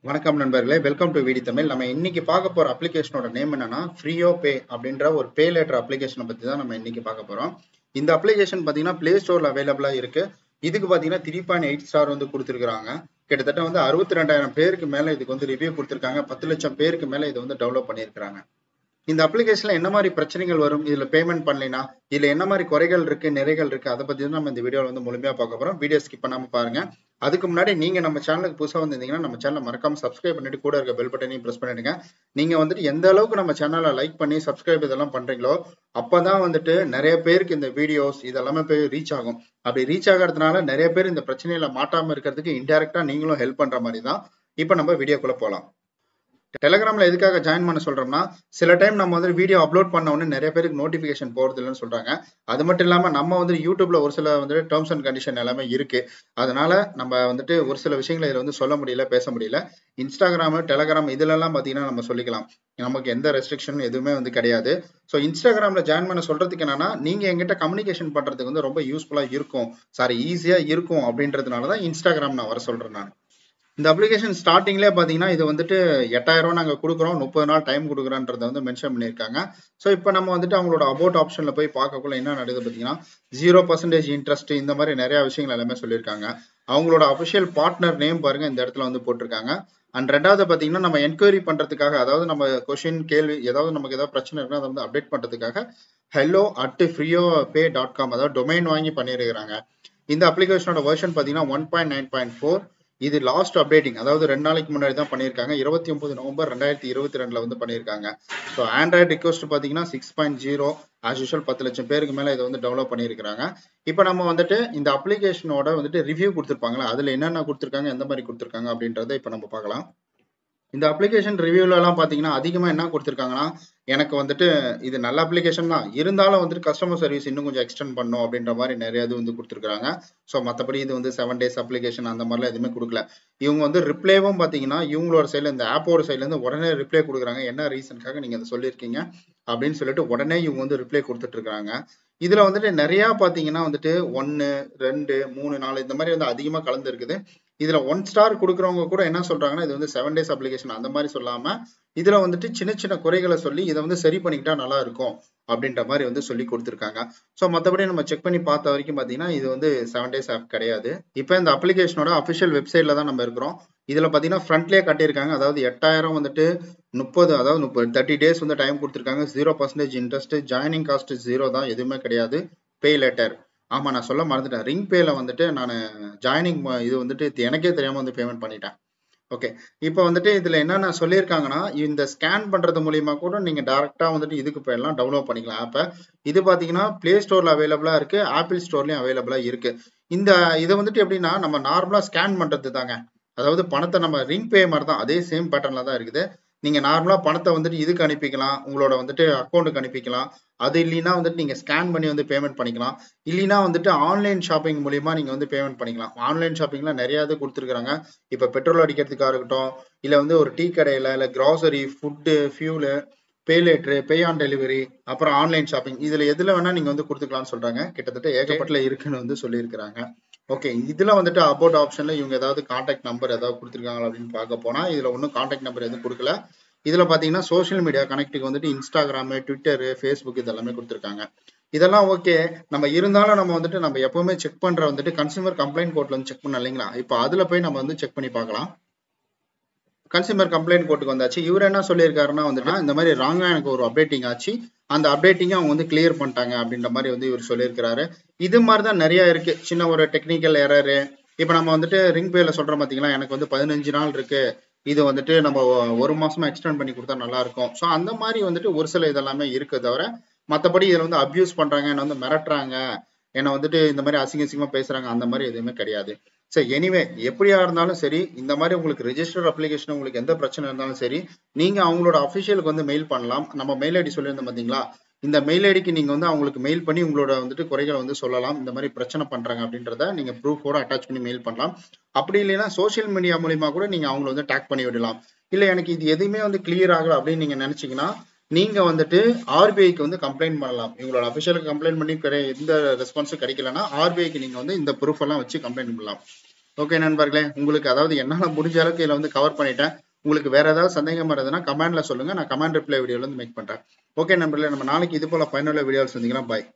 வணக்கம் நண்பர்களே welcome to விடி தமிழ் நம்ம இன்னைக்கு பார்க்க போற அப்ளிகேஷனோட நேம் என்னன்னா ஃப்ரீயோ பே அப்படின்ற ஒரு பே லேட்டர் அப்ளிகேஷனை பத்தி தான் நம்ம இன்னைக்கு பார்க்க போறோம் இந்த அப்ளிகேஷன் பாத்தீங்கன்னா பிளே ஸ்டோர்ல அவைலபிளா இருக்கு இதுக்கு பாத்தீங்கன்னா த்ரீ பாயிண்ட் எயிட் ஸ்டார் வந்து கொடுத்துருக்காங்க கிட்டத்தட்ட வந்து அறுபத்தி ரெண்டாயிரம் பேருக்கு மேல இதுக்கு வந்து ரிவ்யூ கொடுத்துருக்காங்க பத்து லட்சம் பேருக்கு மேல இதை வந்து டெவலப் பண்ணியிருக்காங்க இந்த அப்ளிகேஷன்ல என்ன மாதிரி பிரச்சனைகள் வரும் இதுல பேமெண்ட் பண்ணலைன்னா இதுல என்ன மாதிரி குறைகள் இருக்கு நிறைகள் இருக்கு அதை பத்தி தான் நம்ம இந்த வீடியோல வந்து முழுமையா பார்க்க போறோம் வீடியோ ஸ்கிப் பண்ணாம பாருங்க அதுக்கு முன்னாடி நீங்க நம்ம சேனலுக்கு புதுசா வந்திருந்தீங்கன்னா நம்ம சேனலை மறக்காம சப்ஸ்கிரைப் பண்ணிட்டு கூட இருக்க பெல் பட்டனையும் பிரஸ் பண்ணிடுங்க நீங்க வந்துட்டு எந்த அளவுக்கு நம்ம சேனலை லைக் பண்ணி சப்ஸ்கிரைப் இதெல்லாம் பண்றீங்களோ அப்பதான் வந்துட்டு நிறைய பேருக்கு இந்த வீடியோஸ் இதெல்லாமே போய் ரீச் ஆகும் அப்படி ரீச் ஆகிறதுனால நிறைய பேர் இந்த பிரச்சனையில மாட்டாம இருக்கிறதுக்கு இன்டெரக்டா நீங்களும் ஹெல்ப் பண்ற மாதிரி தான் இப்போ நம்ம வீடியோக்குள்ள போலாம் டெலிகிராம்ல எதுக்காக ஜாயின் பண்ண சொல்றோம்னா சில டைம் நம்ம வந்து வீடியோ அப்லோட் பண்ண உடனே நிறைய பேருக்கு நோட்டிபிகேஷன் போறது இல்லைன்னு சொல்றாங்க அது மட்டும் இல்லாம நம்ம வந்து யூடியூப்ல ஒரு சில வந்து டேர்ம்ஸ் அண்ட் கண்டிஷன் எல்லாமே இருக்கு அதனால நம்ம வந்துட்டு ஒரு சில விஷயங்களை இதுல வந்து சொல்ல முடியல பேச முடியல இன்ஸ்டாகிராம் டெலிகிராம் இதுல எல்லாம் பாத்தீங்கன்னா நம்ம சொல்லிக்கலாம் நமக்கு எந்த ரெஸ்ட்ரிக்ஷன் எதுவுமே வந்து கிடையாது ஸோ இன்ஸ்டாகிராம்ல ஜாயின் பண்ண சொல்றதுக்கு என்னன்னா நீங்க எங்கிட்ட கம்யூனிகேஷன் பண்றதுக்கு வந்து ரொம்ப யூஸ்ஃபுல்லா இருக்கும் சாரி ஈஸியா இருக்கும் அப்படின்றதுனால தான் இன்ஸ்டாகிராம் நான் வர சொல்றேன் நான் இந்த அப்ளிகேஷன் ஸ்டார்டிங்லேயே பார்த்தீங்கன்னா இது வந்துட்டு எட்டாயிரம் ரூபா நாங்கள் கொடுக்குறோம் முப்பது நாள் டைம் கொடுக்குறோன்றத வந்து மென்ஷன் பண்ணியிருக்காங்க ஸோ இப்போ நம்ம வந்துட்டு அவங்களோட அபவுட் ஆப்ஷனில் போய் பார்க்கக்குள்ள என்ன நடக்குது பார்த்தீங்கன்னா ஜீரோ பர்சன்டேஜ் இன்ட்ரெஸ்ட் இந்த மாதிரி நிறைய விஷயங்கள் எல்லாமே சொல்லியிருக்காங்க அவங்களோட அஃபிஷியல் பார்ட்னர் நேம் பாருங்க இந்த இடத்துல வந்து போட்டிருக்காங்க அண்ட் ரெண்டாவது பார்த்தீங்கன்னா நம்ம என்கொயரி பண்ணுறதுக்காக அதாவது நம்ம கொஷின் கேள்வி ஏதாவது நமக்கு ஏதாவது பிரச்சனை இருக்குன்னா அதை வந்து அப்டேட் பண்ணுறதுக்காக ஹெலோ அட் ஃப்ரீயோ பே டாட் காம் அதாவது டொமைன் வாங்கி பண்ணியிருக்கிறாங்க இந்த அப்ளிகேஷனோட வெர்ஷன் பார்த்தீங்கன்னா one point nine point four இது லாஸ்ட் அப்டேட்டிங் அதாவது ரெண்டு நாளைக்கு முன்னாடி தான் பண்ணியிருக்காங்க இருபத்தி ஒன்பது நவம்பர் ரெண்டாயிரத்தி இருபத்தி ரெண்டுல வந்து பண்ணியிருக்காங்க ஸோ ஆண்ட்ராய்டு ரிக்வஸ்ட் பார்த்தீங்கன்னா six point zero as usual பத்து லட்சம் பேருக்கு மேலே இதை வந்து டெவலப் பண்ணியிருக்காங்க இப்போ நம்ம வந்துட்டு இந்த அப்ளிகேஷனோட வந்துட்டு ரிவ்யூ கொடுத்துருப்பாங்களா அதில் என்னென்ன கொடுத்துருக்காங்க எந்த மாதிரி கொடுத்துருக்காங்க அப்படின்றத இப்போ நம்ம பார்க்கலாம் இந்த அப்ளிகேஷன் ரிவ்யூல எல்லாம் பாத்தீங்கன்னா அதிகமா என்ன கொடுத்துருக்காங்கன்னா எனக்கு வந்துட்டு இது நல்ல அப்ளிகேஷன் தான் இருந்தாலும் வந்துட்டு கஸ்டமர் சர்வீஸ் இன்னும் கொஞ்சம் எக்ஸ்டெண்ட் பண்ணும் அப்படின்ற மாதிரி நிறைய இது வந்து கொடுத்துருக்காங்க ஸோ மற்றபடி இது வந்து செவன் டேஸ் அப்ளிகேஷன் அந்த மாதிரிலாம் எதுவுமே கொடுக்கல இவங்க வந்து ரிப்ளேவும் பார்த்தீங்கன்னா இவங்களோட சைடில் இந்த ஆப்போட சைட்லேருந்து உடனே ரிப்ளை கொடுக்குறாங்க என்ன ரீசனுக்காக நீங்கள் அதை சொல்லியிருக்கீங்க அப்படின்னு சொல்லிட்டு உடனே இவங்க வந்து ரிப்ளை கொடுத்துட்டு இருக்காங்க இதுல வந்துட்டு நிறைய பாத்தீங்கன்னா வந்துட்டு ஒன்னு ரெண்டு மூணு நாலு இந்த மாதிரி வந்து அதிகமா கலந்து இருக்குது இதுல ஒன் ஸ்டார் கொடுக்குறவங்க கூட என்ன சொல்றாங்கன்னா இது வந்து செவன் டேஸ் அப்ளிகேஷன் அந்த மாதிரி சொல்லாம இதுல வந்துட்டு சின்ன சின்ன குறைகளை சொல்லி இதை வந்து சரி பண்ணிக்கிட்டா நல்லா இருக்கும் அப்படின்ற மாதிரி வந்து சொல்லி கொடுத்துருக்காங்க ஸோ மற்றபடி நம்ம செக் பண்ணி பார்த்த வரைக்கும் பார்த்தீங்கன்னா இது வந்து செவன் டேஸ் ஆப் கிடையாது இப்போ இந்த அப்ளிகேஷனோட அஃபிஷியல் வெப்சைட்ல தான் நம்ம இருக்கிறோம் இதில் பார்த்தீங்கன்னா ஃப்ரண்ட்லேயே கட்டியிருக்காங்க அதாவது எட்டாயிரம் வந்துட்டு முப்பது அதாவது முப்பது தேர்ட்டி டேஸ் வந்து டைம் கொடுத்துருக்காங்க zero percentage interest joining cost zero தான் எதுவுமே கிடையாது பே லெட்டர் ஆமாம் நான் சொல்ல மறந்துட்டேன் ரிங் பேல வந்துட்டு நான் ஜாயினிங் இது வந்துட்டு எனக்கே தெரியாமல் வந்து பேமெண்ட் பண்ணிட்டேன் ஓகே இப்போ வந்துட்டு இதுல என்னென்ன சொல்லியிருக்காங்கன்னா இந்த ஸ்கேன் பண்றது மூலியமா கூட நீங்க டேரக்டா வந்துட்டு இதுக்கு போயிடலாம் டவுன்லோட் பண்ணிக்கலாம் ஆப்பை இது பாத்தீங்கன்னா பிளே ஸ்டோர்ல அவைலபிளா இருக்கு ஆப்பிள் ஸ்டோர்லயும் அவைலபிளா இருக்கு இந்த இதை வந்துட்டு எப்படின்னா நம்ம நார்மலா ஸ்கேன் பண்றது தாங்க அதாவது பணத்தை நம்ம ரிங் பே மாதிரி தான் அதே சேம் பேட்டர்ன்ல தான் இருக்குது நீங்க நார்மலா பணத்தை வந்துட்டு இதுக்கு அனுப்பிக்கலாம் உங்களோட வந்துட்டு அக்கௌண்ட்டுக்கு அனுப்பிக்கலாம் அது இல்லைன்னா வந்துட்டு நீங்க ஸ்கேன் பண்ணி வந்து பேமெண்ட் பண்ணிக்கலாம் இல்லைன்னா வந்துட்டு ஆன்லைன் ஷாப்பிங் மூலியமா நீங்க வந்து பேமெண்ட் பண்ணிக்கலாம் ஆன்லைன் ஷாப்பிங்ல நிறைய இது கொடுத்துருக்காங்க இப்ப பெட்ரோல் அடிக்கிறதுக்காக இருக்கட்டும் இல்ல வந்து ஒரு டீ கடையில இல்ல grocery food fuel pay later pay on delivery அப்புறம் ஆன்லைன் ஷாப்பிங் இதுல எதுல வேணா நீங்க வந்து கொடுத்துக்கலாம்னு சொல்றாங்க கிட்டத்தட்ட ஏகப்பட்டல இருக்குன்னு வந்து சொல்லியிருக்கிறாங்க ஓகே இதுல வந்துட்டு அபவுட் ஆப்ஷன்ல இவங்க ஏதாவது கான்டாக்ட் நம்பர் ஏதாவது கொடுத்துருக்காங்களா அப்படின்னு பார்க்க போனா இதுல ஒன்றும் கான்டாக்ட் நம்பர் எதுவும் கொடுக்கல இதுல பாத்தீங்கன்னா சோஷியல் மீடியா கனெக்டுக்கு வந்துட்டு இன்ஸ்டாகிராம் ட்விட்டர் ஃபேஸ்புக் இதெல்லாமே கொடுத்துருக்காங்க இதெல்லாம் ஓகே நம்ம இருந்தாலும் நம்ம வந்துட்டு நம்ம எப்பவுமே செக் பண்ற வந்துட்டு கன்சூமர் கம்ப்ளைண்ட் கோர்ட்ல வந்து செக் பண்ண இல்லைங்களா இப்போ அதுல போய் நம்ம வந்து செக் பண்ணி பார்க்கலாம் கன்சூமர் கம்ப்ளைண்ட் கோர்ட்டுக்கு வந்தாச்சு இவர் என்ன சொல்லியிருக்காருன்னா வந்துட்டு இந்த மாதிரி ராங்கா எனக்கு ஒரு அப்டேட்டிங் ஆச்சு அந்த அப்டேட்டிங்கை அவங்க வந்து கிளியர் பண்ணிட்டாங்க அப்படின்ற மாதிரி வந்து இவர் சொல்லியிருக்கிறாரு இது மாதிரி தான் நிறைய இருக்கு சின்ன ஒரு டெக்னிக்கல் எரரு இப்போ நம்ம வந்துட்டு ரிங் பேல சொல்றோம் பார்த்தீங்களா எனக்கு வந்து பதினஞ்சு நாள் இருக்கு இது வந்துட்டு நம்ம ஒரு மாசமா எக்ஸ்டெண்ட் பண்ணி கொடுத்தா நல்லா இருக்கும் ஸோ அந்த மாதிரி வந்துட்டு ஒரு சில இதெல்லாமே இருக்கு தவிர மற்றபடி இதில் வந்து அப்யூஸ் பண்றாங்க என்னை வந்து மிரட்டுறாங்க என்னை வந்துட்டு இந்த மாதிரி அசிங்க அசிங்கமா பேசுறாங்க அந்த மாதிரி எதுவுமே கிடையாது சரி எனிவே எப்படியா இருந்தாலும் சரி இந்த மாதிரி உங்களுக்கு ரெஜிஸ்டர் அப்ளிகேஷன் உங்களுக்கு எந்த பிரச்சனை இருந்தாலும் சரி நீங்க அவங்களோட அஃபிஷியலுக்கு வந்து மெயில் பண்ணலாம் நம்ம மெயில் ஐடி சொல்லியிருந்தோம் பார்த்தீங்களா இந்த மெயில் ஐடிக்கு நீங்க வந்து அவங்களுக்கு மெயில் பண்ணி உங்களோட வந்துட்டு குறைகளை வந்து சொல்லலாம் இந்த மாதிரி பிரச்சனை பண்றாங்க அப்படின்றத நீங்க ப்ரூஃபோட அட்டாச் பண்ணி மெயில் பண்ணலாம் அப்படி இல்லைன்னா சோசியல் மீடியா மூலியமா கூட நீங்க அவங்கள வந்து டேக் பண்ணி விடலாம் இல்ல எனக்கு இது எதுவுமே வந்து கிளியர் ஆகல அப்படின்னு நீங்க நினைச்சீங்கன்னா நீங்க வந்துட்டு ஆர்பிஐக்கு வந்து கம்ப்ளைண்ட் பண்ணலாம் இவங்களோட அபிஷியலுக்கு கம்ப்ளைண்ட் பண்ணி எந்த ரெஸ்பான்ஸும் கிடைக்கலன்னா ஆர்பிஐக்கு நீங்க வந்து இந்த ப்ரூஃப் எல்லாம் வச்சு கம்ப்ளைண்ட் பண்ணலாம் ஓகே நண்பர்களே உங்களுக்கு அதாவது என்னால முடிஞ்ச அளவுக்கு இதுல வந்து கவர் பண்ணிட்டேன் உங்களுக்கு வேற ஏதாவது சந்தேகம் இருந்ததுன்னா கமெண்ட்ல சொல்லுங்க நான் கமெண்ட் ரிப்ளை வீடியோல இருந்து மேக் பண்றேன் ஓகே நண்பர்களே நம்ம நாளைக்கு இது போல பயனுள்ள வீடியோவில் சந்திக்கலாம் பாய்